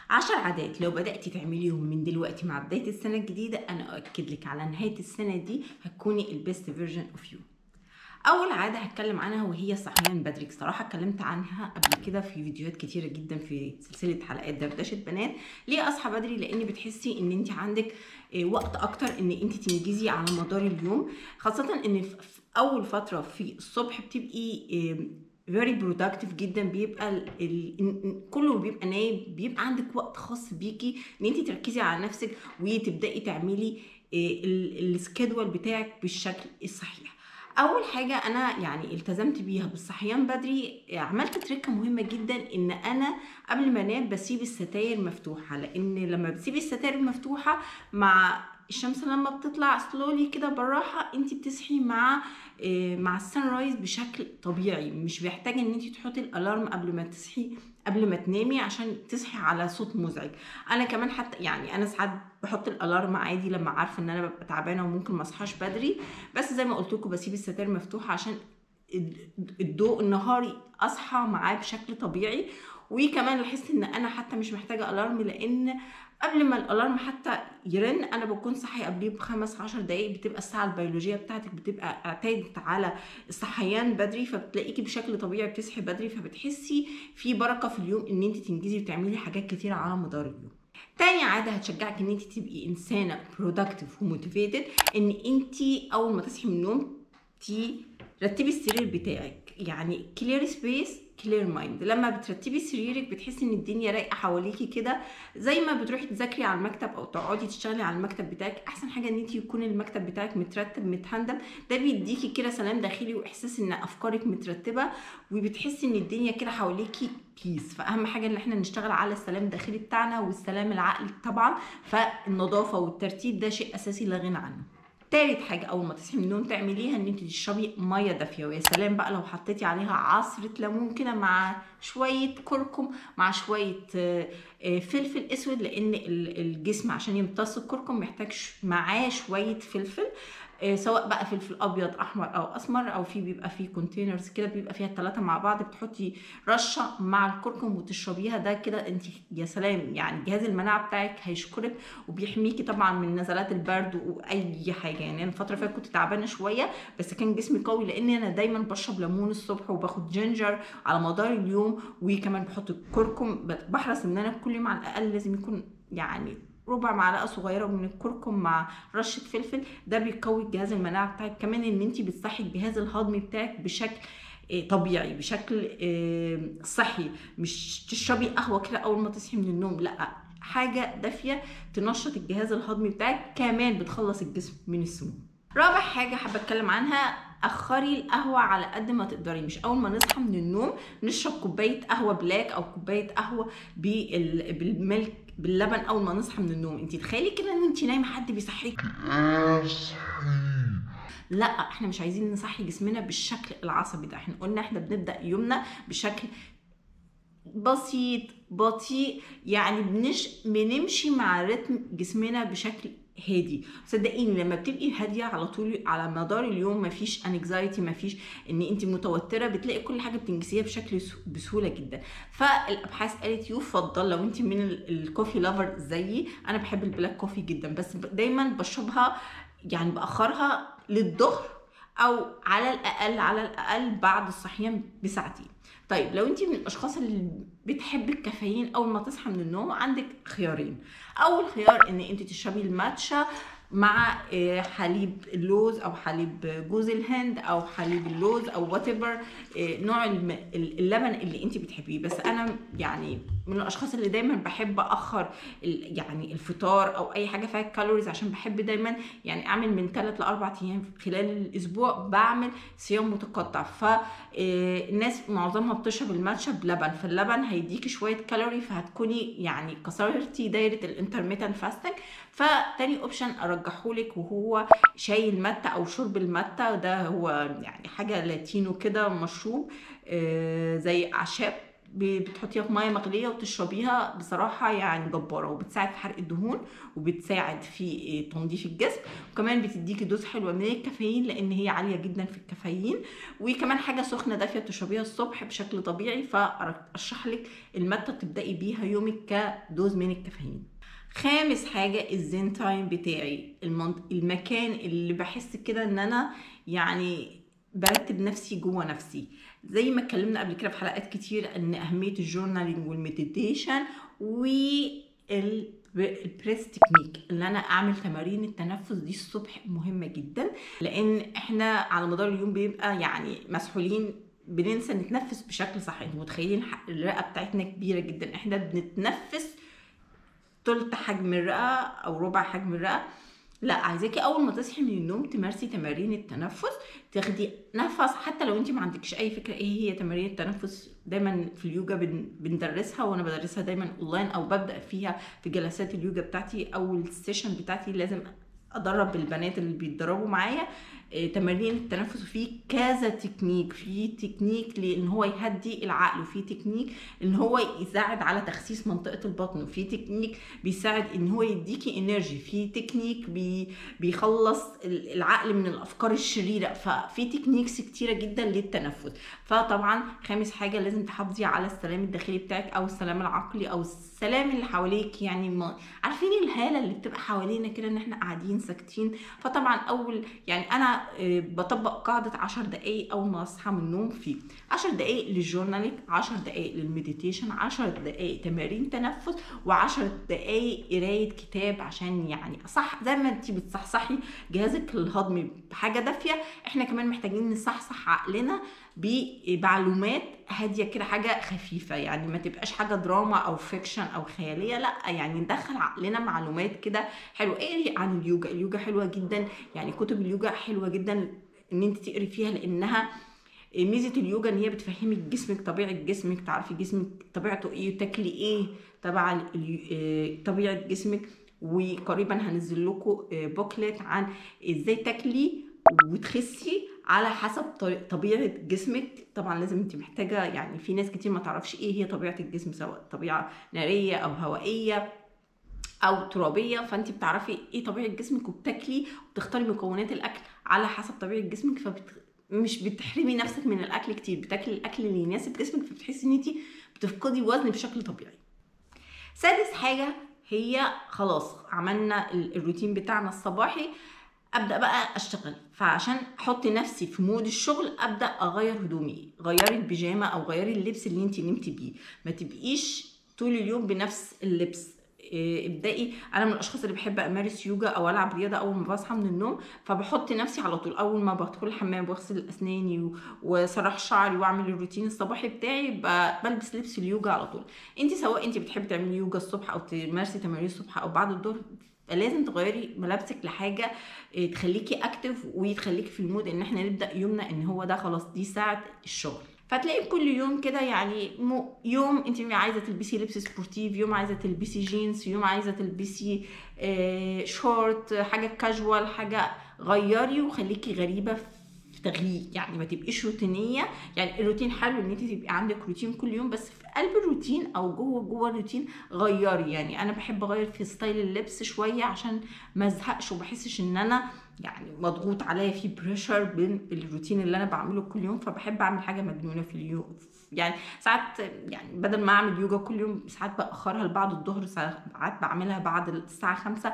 عشر عادات لو بدأتي تعمليهم من دلوقتي مع بداية السنة الجديدة أنا أؤكد لك على نهاية السنة دي هتكوني البيست فيرجن اوف يو أول عادة هتكلم عنها وهي الصحيان بدري صراحة اتكلمت عنها قبل كده في فيديوهات كتيرة جدا في سلسلة حلقات دردشة بنات ليه أصحى بدري لأن بتحسي إن أنت عندك آه، وقت أكتر إن أنت تنجزي على مدار اليوم خاصة إن في في أول فترة في الصبح بتبقي فيري برودكتيف جدا بيبقى ال ال كله بيبقى نايم بيبقى عندك وقت خاص بيكي ان انت تركزي على نفسك وتبداي تعملي السكيدول بتاعك بالشكل الصحيح اول حاجه انا يعني التزمت بيها بالصحيان بدري عملت تريكه مهمه جدا ان انا قبل ما انام بسيب الستاير مفتوحه لان لما بتسيبي الستاير مفتوحه مع الشمس لما بتطلع سلولي كده بالراحه انت بتصحي مع آه، مع السان رايز بشكل طبيعي مش محتاجه ان انت تحطي الالارم قبل ما تصحي قبل ما تنامي عشان تصحي على صوت مزعج انا كمان حتى يعني انا ساعات بحط الالارم عادي لما عارفه ان انا ببقى تعبانه وممكن ما اصحاش بدري بس زي ما قلت لكم بسيب الستاير مفتوحه عشان الضوء النهاري اصحى معاه بشكل طبيعي وكمان لاحظت ان انا حتى مش محتاجه الارم لان قبل ما الالارم حتى يرن انا بكون صاحيه قبليه بخمس عشر دقايق بتبقى الساعه البيولوجيه بتاعتك بتبقى اعتادت على الصحيان بدري فبتلاقيكي بشكل طبيعي بتصحي بدري فبتحسي في بركه في اليوم ان انت تنجزي وتعملي حاجات كتيره على مدار اليوم تاني عادة هتشجعك ان انت تبقي انسانة برودكتيف وموتيفيتد ان انت اول ما تصحي من النوم ترتبي السرير بتاعك يعني كلير سبيس كلير مايند لما بترتبي سريرك بتحسي ان الدنيا رايقه حواليكي كده زي ما بتروحي تذاكري على المكتب او تقعدي تشتغلي على المكتب بتاعك احسن حاجه ان انت يكون المكتب بتاعك مترتب متهندم ده بيديكي كده سلام داخلي واحساس ان افكارك مترتبه وبتحسي ان الدنيا كده حواليكي بيس فاهم حاجه ان احنا نشتغل على السلام الداخلي بتاعنا والسلام العقلي طبعا فالنظافه والترتيب ده شيء اساسي لا غنى عنه تالت حاجة أول ما تصحي من النوم تعمليها إن أنت تشربي مية دافية ويا سلام بقى لو حطيتي عليها عصرة ليمون كده مع شوية كركم مع شوية آه، آه، فلفل أسود لأن ال- الجسم عشان يمتص الكركم محتاج ش- معاه شوية فلفل آه، سواء بقى فلفل ابيض احمر او اسمر او في بيبقى في كونتينرز كده بيبقى فيها الثلاثه مع بعض بتحطي رشه مع الكركم وتشربيها ده كده انت يا سلام يعني جهاز المناعه بتاعك هيشكرك وبيحميكي طبعا من نزلات البرد واي حاجه يعني انا الفتره اللي فاتت كنت تعبانه شويه بس كان جسمي قوي لان انا دايما بشرب ليمون الصبح وباخد جينجر على مدار اليوم وكمان بحط الكركم بحرص ان انا كل يوم على الاقل لازم يكون يعني ربع معلقه صغيره من الكركم مع رشه فلفل ده بيقوي الجهاز المناعه بتاعك كمان ان انت بتصحي الجهاز الهضمي بتاعك بشكل آه، طبيعي بشكل آه، صحي مش تشربي قهوه كده اول ما تصحي من النوم لا حاجه دافيه تنشط الجهاز الهضمي بتاعك كمان بتخلص الجسم من السموم رابع حاجه حابه اتكلم عنها اخري القهوه على قد ما تقدري مش اول ما نصحى من النوم نشرب كوبايه قهوه بلاك او كوبايه قهوه بال- بالملك باللبن اول ما نصحى من النوم انت تخيلي كده ان انت نايمه حد بيصحيك لا احنا مش عايزين نصحي جسمنا بالشكل العصبي ده احنا قلنا احنا بنبدا يومنا بشكل بسيط بطيء يعني بنش بنمشي مع رتم جسمنا بشكل هادي صدقيني لما بتبقي هاديه على طول على مدار اليوم مفيش انكزايتي مفيش ان انت متوتره بتلاقي كل حاجه بتنجزيها بشكل سو- بسهوله جدا فالابحاث قالت يفضل لو انت من ال- الكوفي لافر زيي انا بحب البلاك كوفي جدا بس ب- دايما بشربها يعني باخرها للظهر او على الاقل على الاقل بعد الصحيان بساعتين طيب لو انت من الاشخاص اللي بتحب الكافيين اول ما تصحى من النوم عندك خيارين اول خيار ان انت تشربي الماتشا مع آه، حليب اللوز او حليب جوز الهند او حليب اللوز او وات نوع الم- اللبن اللي انت بتحبيه بس انا يعني من الاشخاص اللي دايما بحب اخر ال- يعني الفطار او اي حاجه فيها كالوريز عشان بحب دايما يعني اعمل من 3 ل 4 ايام خلال الاسبوع بعمل صيام متقطع فالناس معظمها بتشرب الماتشا بلبن فاللبن هيديكي شويه كالوري فهتكوني يعني كسرتي دايره الانترميتنت فاستنج فتاني اوبشن ارجحهولك وهو شاي المتة او شرب المتة ده هو يعني حاجه لاتينو كده مشروب آه، زي اعشاب ب- بتحطيها في ميه مغليه وتشربيها بصراحه يعني جباره وبتساعد في حرق الدهون وبتساعد في آه، تنظيف الجسم وكمان بتديكي دوز حلوه من الكافيين لان هي عاليه جدا في الكافيين وكمان حاجه سخنه دافيه تشربيها الصبح بشكل طبيعي فارشح لك الماده تبداي بيها يومك كدوز من الكافيين خامس حاجه الزين تايم بتاعي المنط... المكان اللي بحس كده ان انا يعني برتب نفسي جوه نفسي زي ما اتكلمنا قبل كده في حلقات كتير ان اهميه الجورنالينج والمديتيشن والبريس تكنيك اللي انا اعمل تمارين التنفس دي الصبح مهمه جدا لان احنا على مدار اليوم بيبقى يعني مسحولين بننسى نتنفس بشكل صح انتوا متخيلين ح- الرئه بتاعتنا كبيره جدا احنا بنتنفس تلت حجم الرئه او ربع حجم الرئه لا عايزاكي اول ما تصحي من النوم تمارسي تمارين التنفس تاخدي نفس حتى لو انت ما عندكش اي فكره ايه هي تمارين التنفس دايما في اليوجا بن بندرسها وانا بدرسها دايما اونلاين او ببدا فيها في جلسات اليوجا بتاعتي او السيشن بتاعتي لازم ادرب البنات اللي بيتدربوا معايا آه، تمارين التنفس وفي كذا تكنيك في تكنيك لان هو يهدي العقل وفي تكنيك ان هو يساعد على تخسيس منطقه البطن وفي تكنيك بيساعد ان هو يديكي انرجي في تكنيك بي بيخلص ال- العقل من الافكار الشريره ففي تكنيكس كتيره جدا للتنفس فطبعا خامس حاجه لازم تحافظي على السلام الداخلي بتاعك او السلام العقلي او السلام اللي حواليك يعني ما عارفين الهاله اللي بتبقى حوالينا كده ان احنا قاعدين ساكتين فطبعا اول يعني انا آه، بطبق قاعده 10 دقائق اول ما اصحى من النوم فيه 10 دقائق للجورنالينج 10 دقائق للمديتيشن 10 دقائق تمارين تنفس و10 دقائق قرايه كتاب عشان يعني صح زي ما انت بتصحصحي جهازك الهضمي بحاجه دافيه احنا كمان محتاجين نصحصح عقلنا بمعلومات هاديه كده حاجه خفيفه يعني ما تبقاش حاجه دراما او فيكشن او خياليه لا يعني ندخل عقلنا معلومات كده حلوه ايه عن اليوجا اليوجا حلوه جدا يعني كتب اليوجا حلوه جدا ان انت تقري فيها لانها ميزه اليوجا ان هي بتفهمك جسمك طبيعه جسمك تعرفي جسمك طبيعته ايه تاكلي ايه تبع ال- آه، طبيعه جسمك وقريبا هنزل لكم بوكلت عن ازاي تاكلي وتخسي على حسب طري- طبيعه جسمك طبعا لازم انت محتاجه يعني في ناس كتير ما تعرفش ايه هي طبيعه الجسم سواء طبيعه ناريه او هوائيه او ترابيه فانت بتعرفي ايه طبيعه جسمك وبتاكلي وبتختاري مكونات الاكل على حسب طبيعه جسمك فبت... مش بتحرمي نفسك من الاكل كتير بتاكلي الاكل اللي يناسب جسمك فبتحسي ان انت بتفقدي وزن بشكل طبيعي سادس حاجه هي خلاص عملنا ال- الروتين بتاعنا الصباحي ابدا بقى اشتغل فعشان احط نفسي في مود الشغل ابدا اغير هدومي غيري البيجامه او غيري اللبس اللي انت نمتي بيه ما تبقيش طول اليوم بنفس اللبس إيه، ابدأي انا من الاشخاص اللي بحب امارس يوجا او العب رياضه اول ما بصحى من النوم فبحط نفسي على طول اول ما بدخل الحمام واغسل اسناني و- واسرح شعري واعمل الروتين الصباحي بتاعي ب- بلبس لبس اليوجا على طول انت سواء انت بتحبي تعملي يوجا الصبح او تمارسي تمارين الصبح او بعد الظهر لازم تغيري ملابسك لحاجه إيه، تخليكي اكتف وتخليكي في المود ان احنا نبدا يومنا ان هو ده خلاص دي ساعه الشغل فتلاقي كل يوم كده يعني مو يوم انت عايزه تلبسي لبس سبورتيف يوم عايزه تلبسي جينز يوم عايزه تلبسي آه شورت حاجه كاجوال حاجه غيري وخليكي غريبه في تغيير يعني ما تبقيش روتينيه يعني الروتين حلو ان انت تبقي عندك روتين كل يوم بس في قلب الروتين او جوه جوه الروتين غيري يعني انا بحب اغير في ستايل اللبس شويه عشان ما ازهقش وبحسش ان انا يعني مضغوط عليا في بريشر بين الروتين اللي انا بعمله كل يوم فبحب اعمل حاجه مجنونه في اليوم يعني ساعات يعني بدل ما اعمل يوجا كل يوم ساعات باخرها لبعد الظهر ساعات بعملها بعد الساعه خمسة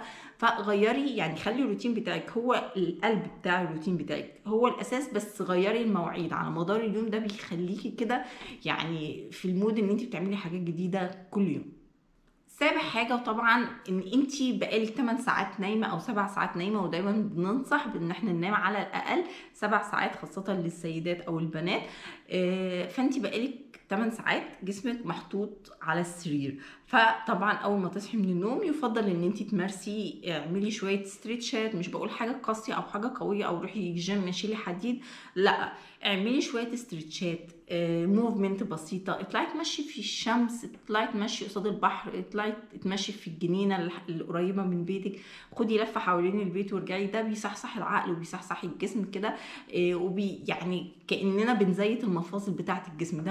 فغيري يعني خلي الروتين بتاعك هو القلب بتاع الروتين بتاعك هو الاساس بس غيري المواعيد على مدار اليوم ده بيخليكي كده يعني في المود ان انت بتعملي حاجات جديده كل يوم سابع حاجه طبعا ان انت بقالك 8 ساعات نايمه او 7 ساعات نايمه ودايما بننصح بان احنا ننام على الاقل 7 ساعات خاصه للسيدات او البنات آه، فانت بقالك 8 ساعات جسمك محطوط على السرير فطبعا اول ما تصحي من النوم يفضل ان انت تمارسي اعملي شويه ستريتشات مش بقول حاجه قاسيه او حاجه قويه او روحي الجيم شيلي حديد لا اعملي شويه استرتشات موفمنت بسيطه اطلعي تمشي في الشمس اطلعي تمشي قصاد البحر اطلعي تمشي في الجنينه الح- القريبه من بيتك خدي لفه حوالين البيت وارجعي ده بيصحصح العقل وبيصحصح الجسم كده آه، وبي يعني كاننا بنزيت المفاصل بتاعه الجسم ده مهم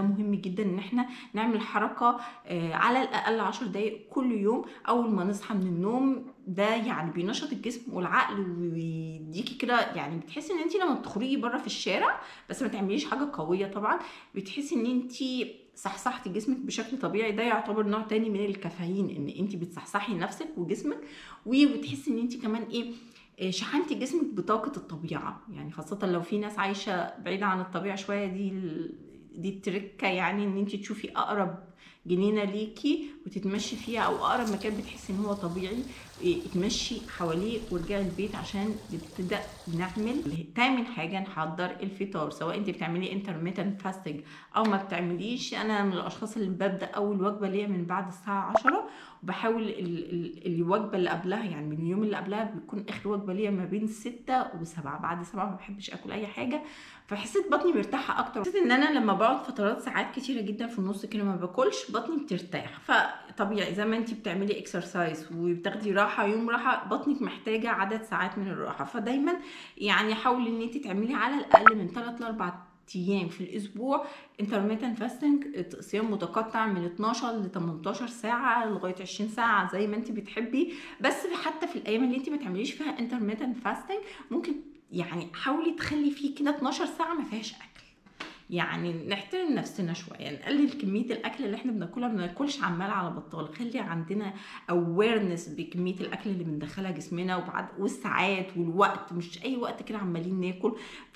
جدا ان احنا نعمل حركه آه، على الاقل 10 دقائق كل يوم اول ما نصحى من النوم ده يعني بينشط الجسم والعقل ويديكي كده يعني بتحسي ان انت لما بتخرجي بره في الشارع بس ما تعمليش حاجه قويه طبعا بتحسي ان انت صحصحتي جسمك بشكل طبيعي ده يعتبر نوع تاني من الكافيين ان انت بتصحصحي نفسك وجسمك وبتحسي ان انت كمان ايه آه، شحنتي جسمك بطاقة الطبيعة يعني خاصة لو في ناس عايشة بعيدة عن الطبيعة شوية دي ال- دي التركة يعني ان انت تشوفي اقرب جنينة ليكي وتتمشي فيها او اقرب مكان بتحسي ان هو طبيعي إيه، اتمشي حواليه وارجعي البيت عشان نبتدى نعمل تامن حاجة نحضر الفطار سواء انت بتعملي intermittent fasting او ما بتعمليش انا من الاشخاص اللي ببدا اول وجبه ليا من بعد الساعه 10 وبحاول ال ال الوجبه اللي قبلها يعني من اليوم اللي قبلها بيكون اخر وجبه ليا ما بين 6 و7 بعد 7 ما بحبش اكل اي حاجه فحسيت بطني مرتاحه اكتر حسيت ان انا لما بقعد فترات ساعات كتيره جدا في النص كده ما باكلش بطني بترتاح فطبيعي زي ما انت بتعملي اكسرسايز وبتاخدي راحه يوم راحه بطنك محتاجه عدد ساعات من الراحه فدايما يعني حاولي ان انت تعملي على الاقل من 3 ل 4 ايام في الاسبوع intermittent fasting صيام متقطع من 12 ل 18 ساعه لغايه 20 ساعه زي ما انت بتحبي بس حتى في الايام اللي انت ما تعمليش فيها intermittent fasting ممكن يعني حاولي تخلي فيه كده 12 ساعه ما فيهاش اكل يعني نحترم نفسنا شويه نقلل كميه الاكل اللي احنا بناكلها ما ناكلش عمال على بطال خلي عندنا awareness بكميه الاكل اللي بندخلها جسمنا وبعد والساعات والوقت مش اي وقت كده عمالين ناكل ف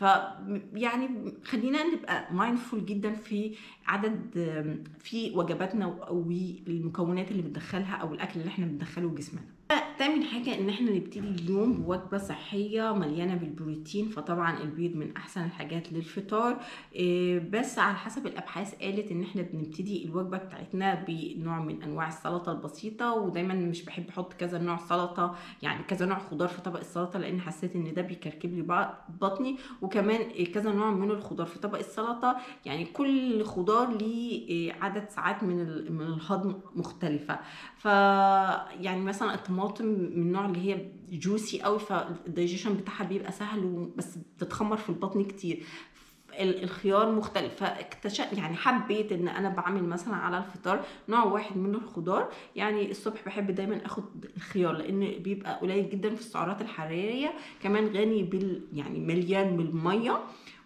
يعني خلينا نبقى مايندفول جدا في عدد في وجباتنا والمكونات اللي بندخلها او الاكل اللي احنا بندخله جسمنا تامن حاجة ان احنا نبتدي اليوم بوجبة صحية مليانة بالبروتين فطبعا البيض من احسن الحاجات للفطار إيه، بس على حسب الابحاث قالت ان احنا بنبتدي الوجبة بتاعتنا بنوع من انواع السلطة البسيطة ودايما مش بحب احط كذا نوع سلطة يعني كذا نوع خضار في طبق السلطة لان حسيت ان ده بيكركب لي بع- بطني وكمان إيه، كذا نوع من الخضار في طبق السلطة يعني كل خضار ليه إيه، عدد ساعات من ال- من الهضم مختلفة ف يعني مثلا الطماطم من النوع اللي هي جوسي قوي فالدايجيشن بتاعها بيبقى سهل و- بس بتتخمر في البطن كتير ال- الخيار مختلف فاكتشف يعني حبيت ان انا بعمل مثلا على الفطار نوع واحد من الخضار يعني الصبح بحب دايما اخد الخيار لان بيبقى قليل جدا في السعرات الحراريه كمان غني بال يعني مليان بالميه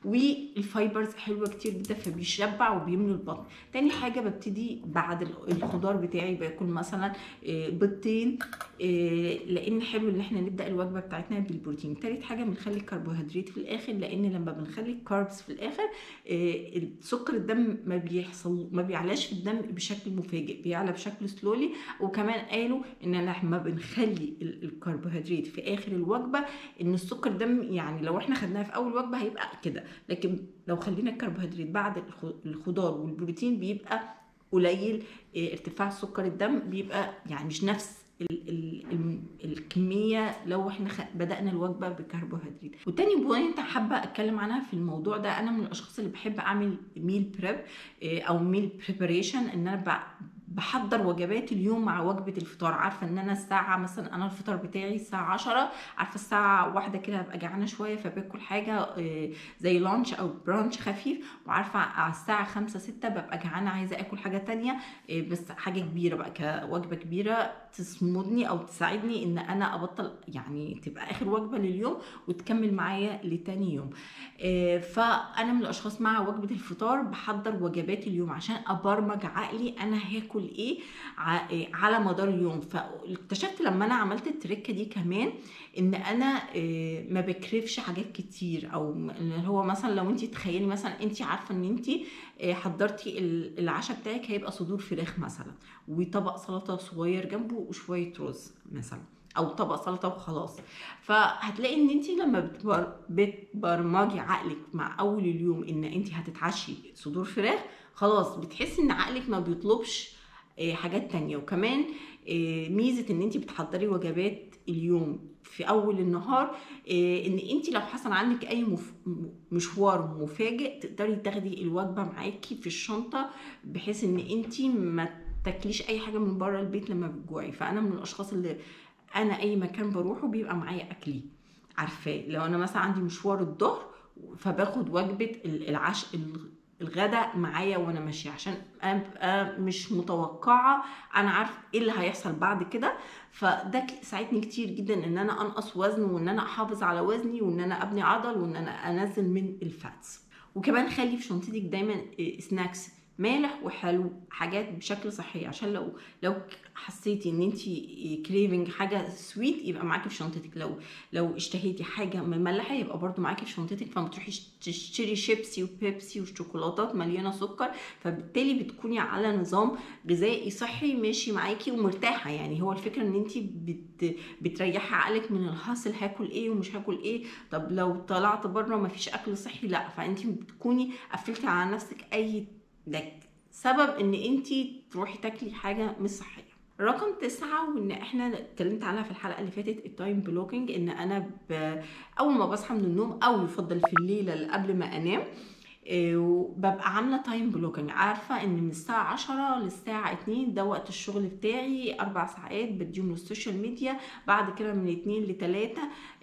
والفايبرز حلوه كتير جدا فبيشبع وبيملى البطن تاني حاجه ببتدي بعد ال- الخضار بتاعي باكل مثلا آه، بيضتين آه، لان حلو ان احنا نبدا الوجبه بتاعتنا بالبروتين تالت حاجه بنخلي الكربوهيدرات في الاخر لان لما بنخلي الكاربس في الاخر آه، سكر الدم ما بيحصل ما بيعلاش في الدم بشكل مفاجئ بيعلى بشكل سلولي وكمان قالوا ان لما بنخلي ال- الكربوهيدرات في اخر الوجبه ان السكر دم يعني لو احنا خدناها في اول وجبه هيبقى كده لكن لو خلينا الكربوهيدرات بعد الخ- الخضار والبروتين بيبقى قليل إيه، ارتفاع سكر الدم بيبقى يعني مش نفس ال ال ال الكميه لو احنا خ... بدانا الوجبه بكربوهيدرات وتاني بوينت حابه اتكلم عنها في الموضوع ده انا من الاشخاص اللي بحب اعمل ميل بريب او ميل بريباريشن ان انا ب... بحضر وجبات اليوم مع وجبه الفطار عارفه ان انا الساعه مثلا انا الفطار بتاعي الساعه 10 عارفه الساعه واحدة كده هبقى جعانه شويه فباكل حاجه آه، زي لانش او برانش خفيف وعارفه على الساعه 5 6 ببقى جعانه عايزه اكل حاجه تانية آه، بس حاجه كبيره بقى كوجبه كبيره تسمدني او تساعدني ان انا ابطل يعني تبقى اخر وجبه لليوم وتكمل معايا لتاني يوم آه، فانا من الاشخاص مع وجبه الفطار بحضر وجبات اليوم عشان ابرمج عقلي انا هاكل ايه ع- آه، على مدار اليوم فاكتشفت لما انا عملت التركه دي كمان ان انا آه، ما بكرفش حاجات كتير او م- اللي هو مثلا لو انت تخيلي مثلا انت عارفه ان انت آه، حضرتي ال- العشاء بتاعك هيبقى صدور فراخ مثلا وطبق سلطه صغير جنبه وشويه رز مثلا او طبق سلطه وخلاص فهتلاقي ان انت لما بتبر... بتبرمجي عقلك مع اول اليوم ان انت هتتعشي صدور فراخ خلاص بتحسي ان عقلك ما بيطلبش آه، حاجات تانية وكمان آه، ميزه ان انت بتحضري وجبات اليوم في اول النهار آه، ان انت لو حصل عندك اي مف... م- مشوار مفاجئ تقدري تاخدي الوجبه معاكي في الشنطه بحيث ان انت ما تاكليش اي حاجه من بره البيت لما بتجوعي فانا من الاشخاص اللي انا اي مكان بروحه بيبقى معايا اكلي عارفاه لو انا مثلا عندي مشوار الظهر فباخد وجبه ال- العش ال- الغداء معايا وانا ماشيه عشان ابقى مش متوقعه انا عارف ايه اللي هيحصل بعد كده فده ك- ساعدني كتير جدا ان انا انقص وزن وان انا احافظ على وزني وان انا ابني عضل وان انا انزل من الفاتس وكمان خلي في شنطتك دايما سناكس مالح وحلو حاجات بشكل صحي عشان لو لو حسيتي ان انت كريفنج حاجه سويت يبقى معاكي في شنطتك لو لو اشتهيتي حاجه مملحه يبقى برضو معاكي في شنطتك فما تروحيش تشتري شيبسي وبيبسي وشوكولاتات مليانه سكر فبالتالي بتكوني على نظام غذائي صحي ماشي معاكي ومرتاحه يعني هو الفكره ان انت بت بتريحي عقلك من الحاصل هاكل ايه ومش هاكل ايه طب لو طلعت بره مفيش اكل صحي لا فانت بتكوني قفلتي على نفسك اي ده سبب ان انت تروحي تاكلي حاجه مش صحيه رقم تسعة وان احنا اتكلمت عنها في الحلقه اللي فاتت التايم بلوكينج ان انا ب... اول ما بصحى من النوم او يفضل في الليله اللي قبل ما انام إيه، وببقى عامله تايم بلوكينج عارفه ان من الساعه 10 للساعه 2 ده وقت الشغل بتاعي اربع ساعات بديهم للسوشيال ميديا بعد كده من 2 ل 3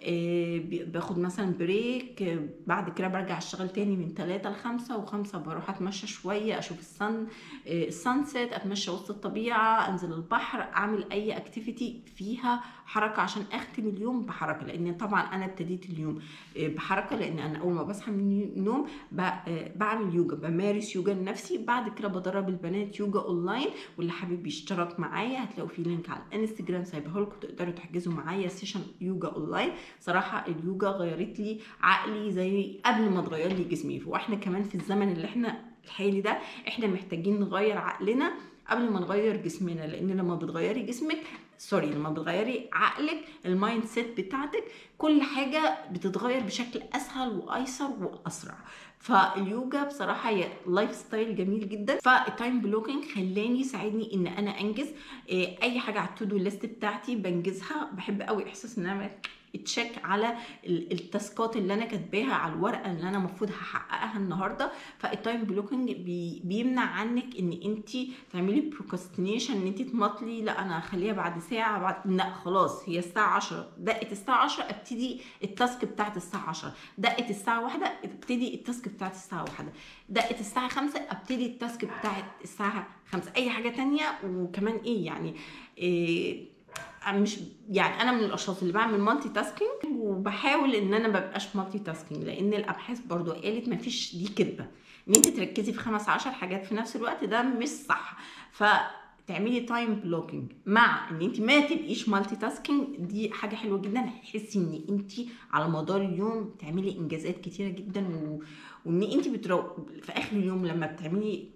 باخد مثلا بريك آه، بعد كده برجع اشتغل تاني من 3 ل 5 و5 بروح اتمشى شويه اشوف السن السانسيت اتمشى وسط الطبيعه انزل البحر اعمل اي اكتيفيتي فيها حركه عشان اختم اليوم بحركه لان طبعا انا ابتديت اليوم آه، بحركه لان انا اول ما بصحى من النوم ب- آه، بعمل يوجا بمارس يوجا لنفسي بعد كده بدرب البنات يوجا اونلاين واللي حابب يشترك معايا هتلاقوا في لينك على الانستجرام سايبه لكم تقدروا تحجزوا معايا سيشن يوجا اونلاين صراحه اليوجا غيرت لي عقلي زي قبل ما تغير لي جسمي واحنا كمان في الزمن اللي احنا الحالي ده احنا محتاجين نغير عقلنا قبل ما نغير جسمنا لان لما بتغيري جسمك سوري لما بتغيري عقلك المايند سيت بتاعتك كل حاجه بتتغير بشكل اسهل وايسر واسرع فاليوجا بصراحه هي لايف ستايل جميل جدا فالتايم بلوكينج خلاني ساعدني ان انا انجز إيه، اي حاجه على التودو ليست بتاعتي بنجزها بحب قوي احساس ان انا تشيك على ال- التاسكات اللي انا كاتباها على الورقه اللي انا المفروض هحققها النهارده فالتايم بلوكينج بي بيمنع عنك ان انت تعملي بروكاستينيشن ان انت تمطلي لا انا هخليها بعد ساعه بعد لا خلاص هي الساعه 10 دقت الساعه 10 ابتدي التاسك بتاعت الساعه 10 دقت الساعه 1 ابتدي التاسك بتاعت الساعه 1 دقت الساعه 5 ابتدي التاسك بتاعت الساعه 5 اي حاجه تانية وكمان ايه يعني إيه أنا مش يعني انا من الاشخاص اللي بعمل مالتي تاسكينج وبحاول ان انا مبقاش مالتي تاسكينج لان الابحاث برضو قالت مفيش دي كدبه ان انت تركزي في خمس عشر حاجات في نفس الوقت ده مش صح فتعملي تايم بلوكينج مع ان انت ما تبقيش مالتي تاسكينج دي حاجه حلوه جدا هتحسي ان انت على مدار اليوم تعملي انجازات كتيره جدا و... وان انت بترو... في اخر اليوم لما بتعملي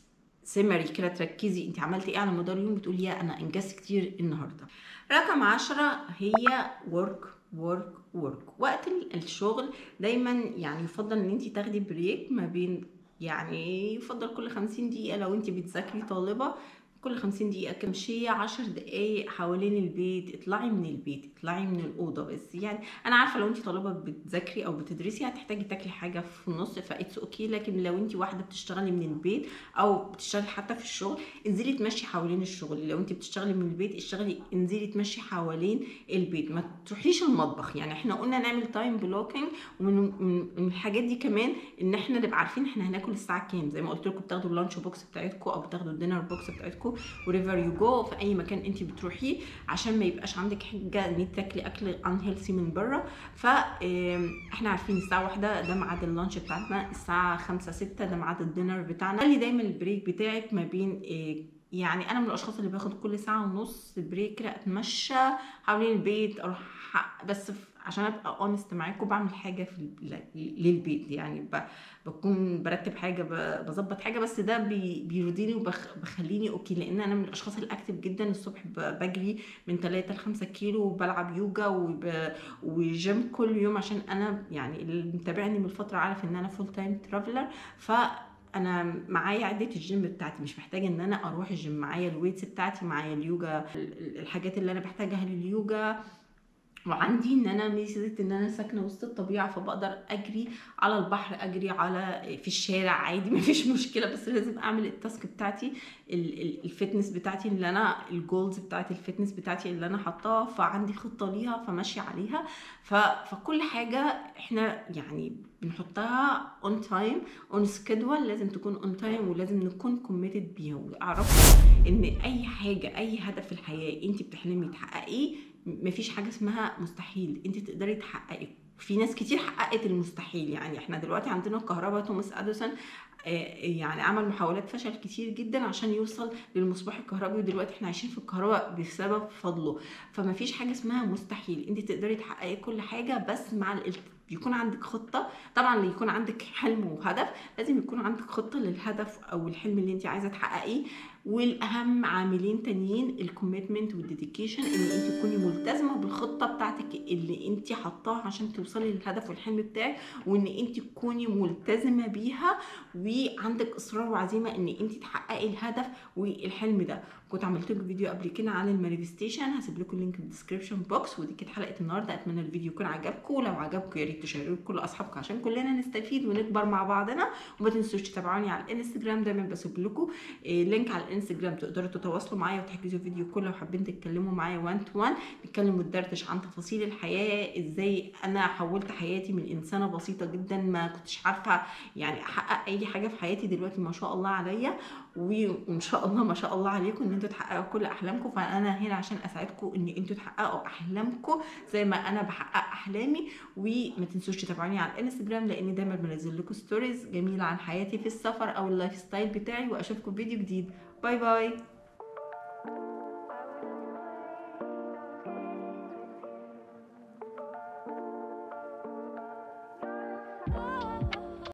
سمري كده تركزي انت عملتي ايه على مدار اليوم بتقولي يا انا انجزت كتير النهارده رقم عشرة هي work work work وقت ال- الشغل دايما يعني يفضل ان انت تاخدي بريك ما بين يعني يفضل كل خمسين دقيقة لو انت بتذاكري طالبة كل خمسين دقيقة تمشي عشر دقايق حوالين البيت اطلعي من البيت اطلعي من الأوضة بس يعني أنا عارفة لو انت طالبة بتذاكري أو بتدرسي هتحتاجي تاكلي حاجة في النص فإتس أوكي لكن لو انت واحدة بتشتغلي من البيت أو بتشتغلي حتى في الشغل انزلي تمشي حوالين الشغل لو انت بتشتغلي من البيت اشتغلي انزلي تمشي حوالين البيت ما تروحيش المطبخ يعني احنا قلنا نعمل تايم بلوكينج ومن من من الحاجات دي كمان ان احنا نبقى عارفين احنا هناكل الساعه كام زي ما قلت لكم بتاخدوا اللانش بوكس بتاعتكم او بتاخدوا الدينر بوكس بتاعتكم وريفر يو جو في اي مكان انت بتروحيه عشان ما يبقاش عندك حجه ان انت تاكلي اكل ان هيلثي من بره فاحنا عارفين الساعه واحدة ده ميعاد اللانش بتاعتنا الساعه 5 6 ده ميعاد الدينر بتاعنا خلي دايما البريك بتاعك ما بين إيه، يعني انا من الاشخاص اللي باخد كل ساعه ونص بريك كده اتمشى حوالين البيت اروح ح- بس ف- عشان ابقى اونست معاكم بعمل حاجه في ال- للبيت يعني ب- بكون برتب حاجه ب- بظبط حاجه بس ده بي- بيرضيني وبخليني اوكي لان انا من الاشخاص الاكتف جدا الصبح ب- بجري من 3 ل 5 كيلو وبلعب يوجا وب- وجيم كل يوم عشان انا يعني اللي متابعني من فتره عارف ان انا فول تايم ترافلر ف انا معايا عده الجيم بتاعتي مش محتاجه ان انا اروح الجيم معايا الويتس بتاعتي معايا اليوجا ال- ال- الحاجات اللي انا بحتاجها لليوجا وعندي ان انا ميزه ان انا ساكنه وسط الطبيعه فبقدر اجري على البحر اجري على في الشارع عادي مفيش مشكله بس لازم اعمل التاسك بتاعتي ال- ال- الفتنس بتاعتي اللي انا الجولز بتاعتي الفتنس بتاعتي اللي انا حطاها فعندي خطه ليها فماشيه عليها ف... فكل حاجه احنا يعني بنحطها اون تايم اون سكيدول لازم تكون اون تايم ولازم نكون كوميتد بيها واعرفوا ان اي حاجه اي هدف في الحياه انت بتحلمي تحققيه مفيش حاجه اسمها مستحيل انت تقدري تحققي في ناس كتير حققت المستحيل يعني احنا دلوقتي عندنا الكهرباء توماس اديسون يعني عمل محاولات فشل كتير جدا عشان يوصل للمصباح الكهربي ودلوقتي احنا عايشين في الكهرباء بسبب فضله فما فيش حاجه اسمها مستحيل انت تقدري تحققي كل حاجه بس مع يكون عندك خطه طبعا يكون عندك حلم وهدف لازم يكون عندك خطه للهدف او الحلم اللي انت عايزه تحققيه والاهم عاملين تانيين الكوميتمنت والديديكيشن ان انت تكوني ملتزمه بالخطه بتاعتك اللي انت حطاها عشان توصلي للهدف والحلم بتاعك وان انت تكوني ملتزمه بيها وعندك اصرار وعزيمه ان انت تحققي الهدف والحلم ده كنت عملت لكم فيديو قبل كده عن المانيفستيشن هسيب لكم اللينك في الديسكربشن بوكس ودي كانت حلقه النهارده اتمنى الفيديو يكون عجبكم ولو عجبكم يا ريت تشيروه لكل اصحابكم عشان كلنا نستفيد ونكبر مع بعضنا وما تنسوش تتابعوني على الانستجرام دايما بسيب لكم لينك على الانستجرام تقدروا تتواصلوا معايا وتحجزوا فيديو كله لو حابين تتكلموا معايا 1 تو 1 نتكلم وندردش عن تفاصيل الحياه ازاي انا حولت حياتي من انسانه بسيطه جدا ما كنتش عارفه يعني احقق اي حاجه في حياتي دلوقتي ما شاء الله عليا وان شاء الله ما شاء الله عليكم ان انتوا تحققوا كل احلامكم فانا هنا عشان اساعدكم ان انتوا تحققوا احلامكم زي ما انا بحقق احلامي وما تنسوش تتابعوني على الانستجرام لاني دايما بنزل لكم ستوريز جميله عن حياتي في السفر او اللايف ستايل بتاعي واشوفكم فيديو جديد باي باي